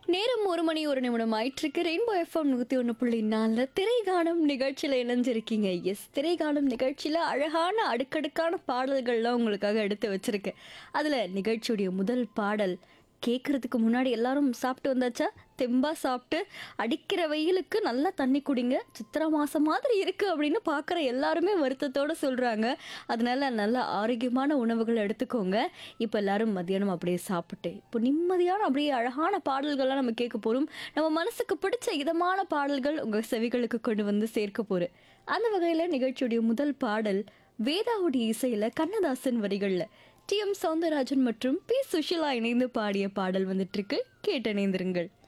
நேரம் ஒரு மணி ஒரு நிமிடம் ஆயிட்டிருக்கு ரெயின்போ எஃப்எம் நூற்றி ஒன்று புள்ளி நாலில் திரைகாணும் நிகழ்ச்சியில் இணைஞ்சிருக்கீங்க எஸ் திரைகாணும் நிகழ்ச்சியில் அழகான அடுக்கடுக்கான பாடல்கள்லாம் உங்களுக்காக எடுத்து வச்சிருக்கேன் அதில் நிகழ்ச்சியுடைய முதல் பாடல் கேட்குறதுக்கு முன்னாடி எல்லாரும் சாப்பிட்டு வந்தாச்சா தெம்பா சாப்பிட்டு அடிக்கிற வெயிலுக்கு நல்லா தண்ணி குடிங்க சித்திரை மாதம் மாதிரி இருக்குது அப்படின்னு பார்க்குற எல்லாருமே வருத்தத்தோடு சொல்கிறாங்க அதனால நல்ல ஆரோக்கியமான உணவுகள் எடுத்துக்கோங்க இப்போ எல்லாரும் மதியானம் அப்படியே சாப்பிட்டு இப்போ நிம்மதியான அப்படியே அழகான பாடல்கள்லாம் நம்ம கேட்க போகிறோம் நம்ம மனசுக்கு பிடிச்ச இதமான பாடல்கள் உங்கள் செவிகளுக்கு கொண்டு வந்து சேர்க்க போகிறேன் அந்த வகையில் நிகழ்ச்சியுடைய முதல் பாடல் வேதாவுடைய இசையில் கண்ணதாசன் வரிகளில் டி எம் சௌந்தரராஜன் மற்றும் பி சுஷிலா இணைந்து பாடிய பாடல் வந்துட்டு இருக்கு கேட்டணிந்திருங்கள்